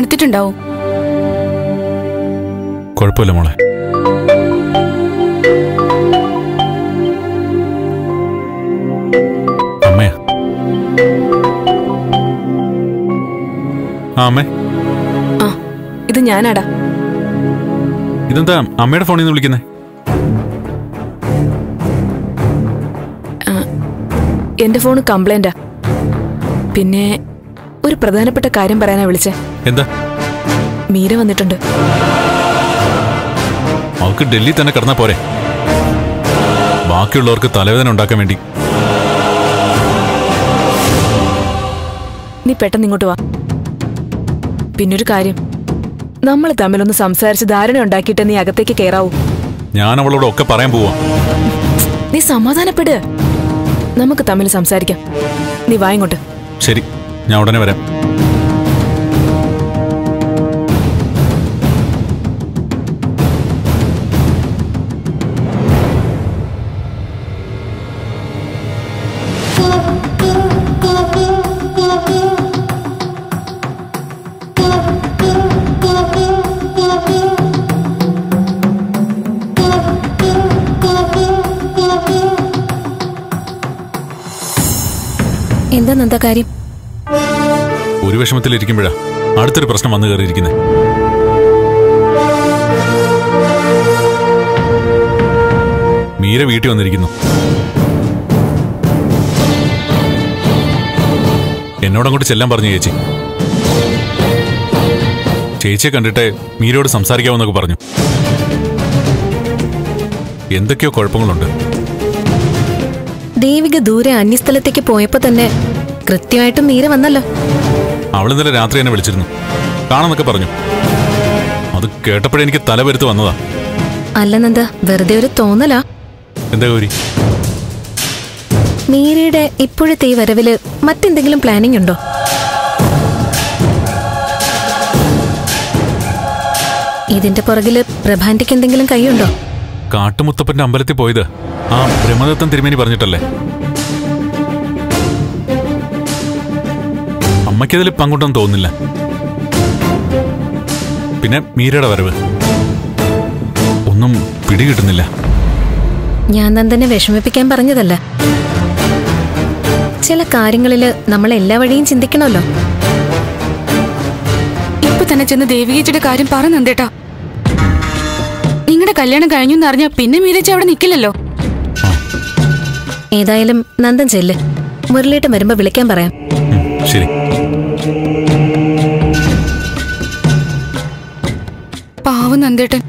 കൊടുത്തിട്ടുണ്ടാവും കുഴപ്പമില്ല മോളെ അമ്മയാ ആ അമ്മേ ആ ഇത് ഞാനാടാ ഇതെന്താ അമ്മയുടെ ഫോണിൽ നിന്ന് വിളിക്കുന്നേ എന്റെ ഫോൺ കംപ്ലൈന്റാ പിന്നെ ഒരു പ്രധാനപ്പെട്ട കാര്യം പറയാനാ വിളിച്ചേ എന്താ മീര വന്നിട്ടുണ്ട് അവൾക്ക് ഡൽഹി തന്നെ കിടന്നാ പോരെ ബാക്കിയുള്ളവർക്ക് തലവേദന ഉണ്ടാക്കാൻ വേണ്ടി നീ പെട്ടെന്ന് ഇങ്ങോട്ട് വാ പിന്നൊരു കാര്യം നമ്മൾ തമ്മിലൊന്ന് സംസാരിച്ച് ധാരണ ഉണ്ടാക്കിയിട്ട് നീ അകത്തേക്ക് കയറാവൂ ഞാൻ അവളോട് ഒക്കെ പറയാൻ പോവാ നീ സമാധാനപ്പെട് നമുക്ക് തമ്മിൽ സംസാരിക്കാം നീ വാ ഇങ്ങോട്ട് ശരി ഞാൻ ഉടനെ വരാം എന്താ നന്ദ കാര്യം ഒരു വിഷമത്തിലിരിക്കുമ്പോഴാ അടുത്തൊരു പ്രശ്നം വന്നു കയറിയിരിക്കുന്നത് മീര വീട്ടിൽ വന്നിരിക്കുന്നു എന്നോട് അങ്ങോട്ട് ചെല്ലാൻ പറഞ്ഞു ചേച്ചി ചേച്ചിയെ കണ്ടിട്ട് മീരയോട് സംസാരിക്കാമെന്നൊക്കെ പറഞ്ഞു എന്തൊക്കെയോ കുഴപ്പങ്ങളുണ്ട് ദേവിക ദൂരെ അന്യസ്ഥലത്തേക്ക് പോയപ്പോ തന്നെ കൃത്യമായിട്ടും മീര വന്നല്ലോ അവൾ ഇന്നലെ രാത്രി എന്നെ വിളിച്ചിരുന്നു കാണാന്നൊക്കെ പറഞ്ഞു അത് കേട്ടപ്പോഴേ എനിക്ക് തലവരുത്ത് വന്നതാ അല്ല നന്ദ വെറുതെ ഒരു തോന്നലാ എന്താ ഗൗരി മീരയുടെ ഇപ്പോഴത്തെ ഈ വരവില് മറ്റെന്തെങ്കിലും പ്ലാനിംഗ് ഉണ്ടോ ഇതിന്റെ പുറകില് പ്രഭാന്റിക്ക് എന്തെങ്കിലും കൈയുണ്ടോ കാട്ടുമുത്തപ്പന്റെ അമ്പലത്തിൽ പോയത് ആ ബ്രഹ്മദത്തൻ തിരുമേനി പറഞ്ഞിട്ടല്ലേ അമ്മയ്ക്കതിൽ പങ്കുണ്ടെന്ന് തോന്നുന്നില്ല പിന്നെ മീരയുടെ വരവ് ഒന്നും പിടികിട്ടുന്നില്ല ഞാൻ നന്ദനെ വിഷമിപ്പിക്കാൻ പറഞ്ഞതല്ല ചില കാര്യങ്ങളില് നമ്മൾ എല്ലാ വഴിയും ചിന്തിക്കണമല്ലോ ഇപ്പൊ തന്നെ ചെന്ന് ദേവികേച്ചിയുടെ കാര്യം പറ നന്ദേട്ടാ നിങ്ങളുടെ കല്യാണം കഴിഞ്ഞു എന്നറിഞ്ഞ പിന്നെ മീരച്ചി അവിടെ നിൽക്കില്ലല്ലോ ഏതായാലും നന്ദൻ ചെല്ല് മുരളീട്ടൻ വരുമ്പോ വിളിക്കാൻ പറയാം ഉം, ശരി പാവം നന്ദേട്ടൻ